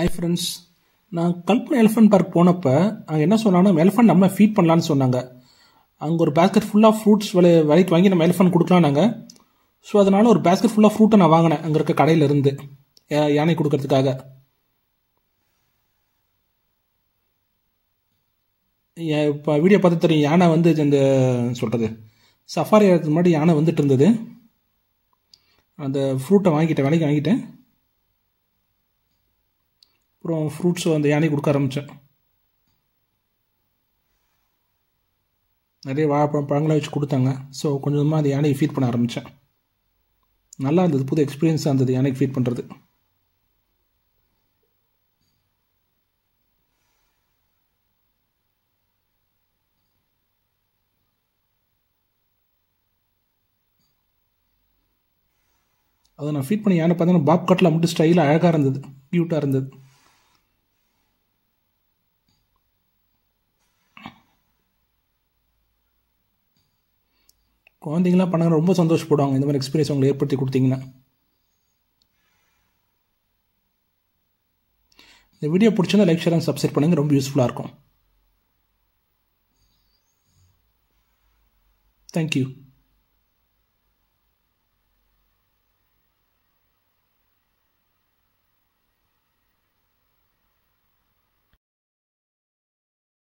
hi friends நான் Kalpana elephant park போனப்போ அங்கே என்ன சொன்னாங்கன்னா எலிஃபென்ட் நம்ம ஃபீட் பண்ணலான்னு சொன்னாங்க அங்கே ஒரு பேஸ்கெட் ஃபுல்லாக ஃப்ரூட்ஸ் விலை விலைக்கு வாங்கி நம்ம எலிஃபென்ட் கொடுக்கலாம் நாங்கள் ஸோ அதனால் ஒரு பேஸ்கெட் ஃபுல்லாக ஃப்ரூட்டை நான் வாங்கினேன் அங்கே இருக்க கடையில இருந்து யா- யானை கொடுக்கறதுக்காக இப்போ வீடியோ பார்த்து தெரியும் யானை வந்து இந்த சொல்கிறது சஃபாரி ஏறதுக்கு முன்னாடி யானை வந்துட்டு இருந்தது அந்த ஃப்ரூட்டை வாங்கிட்டேன் விலைக்கு வாங்கிட்டேன் அப்புறம் ஃப்ரூட்ஸ் அந்த யானை கொடுக்க ஆரம்பித்தேன் நிறைய வாழைப்பழம் பழங்களை வச்சு கொடுத்தாங்க ஸோ கொஞ்சம் கொஞ்சமாக அந்த யானையை ஃபீட் பண்ண ஆரம்பித்தேன் நல்லா இருந்தது புது எக்ஸ்பீரியன்ஸாக இருந்தது யானைக்கு ஃபீட் பண்ணுறது அதை நான் ஃபீட் பண்ணி யானை பார்த்தீங்கன்னா பாப் கட்டில் மட்டும் ஸ்டைலாக அழகாக இருந்தது க்யூட்டாக இருந்தது குழந்தைங்களாம் பண்ணாங்க ரொம்ப சந்தோஷப்படுவாங்க இந்த மாதிரி எக்ஸ்பீரியன்ஸ் அவங்களை ஏற்படுத்தி கொடுத்தீங்கன்னா இந்த வீடியோ பிடிச்சிருந்தா லைக் ஷேர் அண்ட் சப்ஸ்கிரைப் பண்ணுங்கள் ரொம்ப யூஸ்ஃபுல்லாக இருக்கும் தேங்க்யூ